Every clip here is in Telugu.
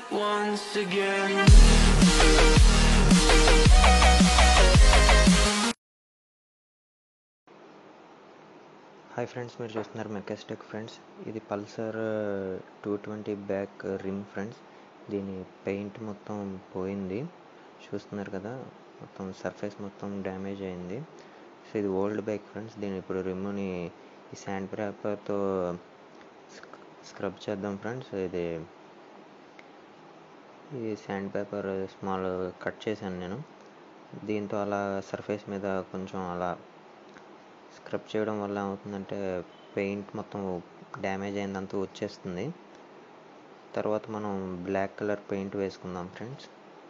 once again. హాయ్ ఫ్రెండ్స్ మీరు చూస్తున్నారు మెకాస్టెక్ ఫ్రెండ్స్ ఇది Pulsar two twenty back rim friends దీని పెయింట్ మొత్తం పోయింది చూస్తున్నారు కదా మొత్తం సర్ఫేస్ మొత్తం డ్యామేజ్ అయింది సో ఇది ఓల్డ్ బైక్ ఫ్రెండ్స్ దీని ఇప్పుడు రిమ్ని ఈ శాండ్ పేపర్తో స్క్రబ్ చేద్దాం ఫ్రెండ్స్ ఇది ఈ శాండ్ పేపర్ స్మాల్ కట్ చేశాను నేను దీంతో అలా సర్ఫేస్ మీద కొంచెం అలా స్క్రబ్ చేయడం వల్ల ఏమవుతుందంటే పెయింట్ మొత్తం డ్యామేజ్ అయిందంతా వచ్చేస్తుంది తర్వాత మనం బ్లాక్ కలర్ పెయింట్ వేసుకుందాం ఫ్రెండ్స్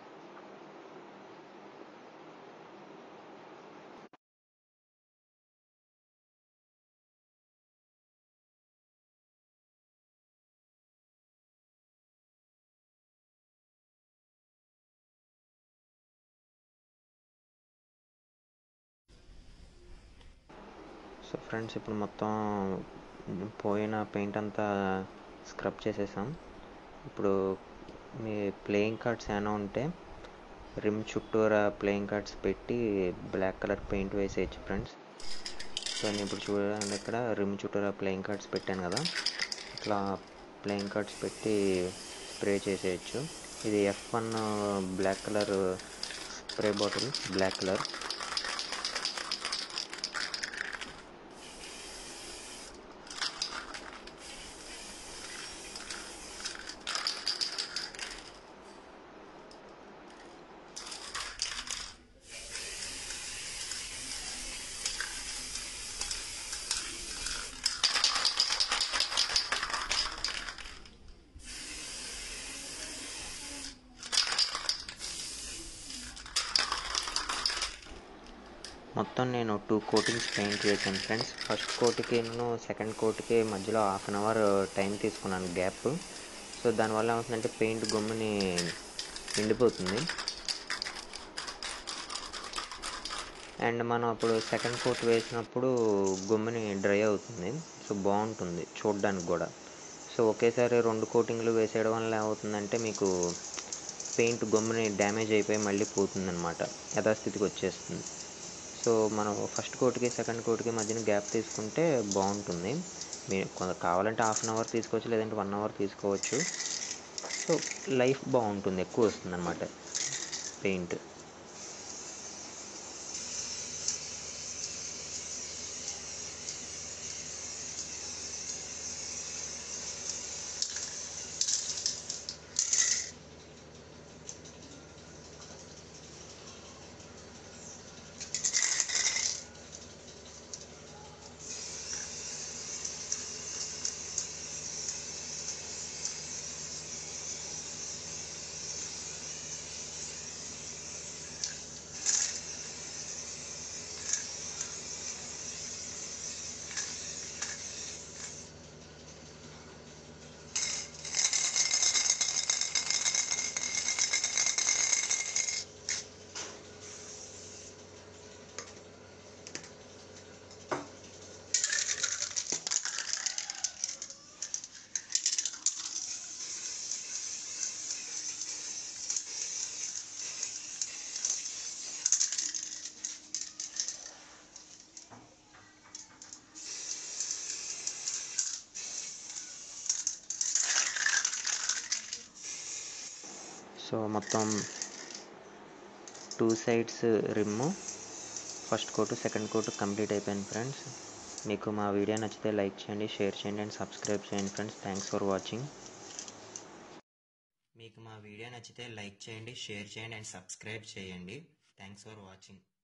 సో ఫ్రెండ్స్ ఇప్పుడు మొత్తం పోయిన పెయింట్ అంతా స్క్రబ్ చేసేసాం ఇప్పుడు మీ ప్లేయింగ్ కార్డ్స్ ఏమైనా ఉంటే రిమ్ చుట్టూరా ప్లేయింగ్ కార్డ్స్ పెట్టి బ్లాక్ కలర్ పెయింట్ వేసేయచ్చు ఫ్రెండ్స్ సో నేను ఇప్పుడు చూడండి ఇక్కడ రిమ్ చుట్టూరా ప్లేయింగ్ కార్డ్స్ పెట్టాను కదా ఇట్లా ప్లేయింగ్ కార్డ్స్ పెట్టి స్ప్రే చేసేయచ్చు ఇది F one black colour spray bottle black colour మొత్తం నేను టూ కోటింగ్స్ పెయింట్ చేశాను ఫ్రెండ్స్ ఫస్ట్ కోట్కి సెకండ్ కోట్కి మధ్యలో హాఫ్ అన్ అవర్ టైం తీసుకున్నాను గ్యాప్ సో దానివల్ల ఏమవుతుందంటే పెయింట్ గమ్ముని ఎండిపోతుంది అండ్ మనం అప్పుడు సెకండ్ కోట్ వేసినప్పుడు గమ్ముని డ్రై అవుతుంది సో బాగుంటుంది చూడడానికి కూడా సో ఒకేసారి రెండు కోటింగ్లు వేసేయడం వల్ల ఏమవుతుందంటే మీకు పెయింట్ గమ్ముని డ్యామేజ్ అయిపోయి మళ్ళీ పోతుంది అనమాట యథాస్థితికి వచ్చేస్తుంది సో మనం ఫస్ట్ కోట్కి సెకండ్ కోట్కి మధ్యన గ్యాప్ తీసుకుంటే బాగుంటుంది మీరు కొంత కావాలంటే హాఫ్ అన్ అవర్ తీసుకోవచ్చు లేదంటే వన్ అవర్ తీసుకోవచ్చు సో లైఫ్ బాగుంటుంది ఎక్కువ వస్తుంది అనమాట పెయింట్ సో మొత్తం two sides rim first coat second coat complete అయిపోయింది ఫ్రెండ్స్ మీకు మా వీడియో నచ్చితే లైక్ చేయండి షేర్ చేయండి అండ్ సబ్స్క్రైబ్ చేయండి ఫ్రెండ్స్ థ్యాంక్స్ ఫర్ వాచింగ్ మీకు మా వీడియో నచ్చితే లైక్ చేయండి షేర్ చేయండి అండ్ సబ్స్క్రైబ్ చేయండి థ్యాంక్స్ ఫర్ వాచింగ్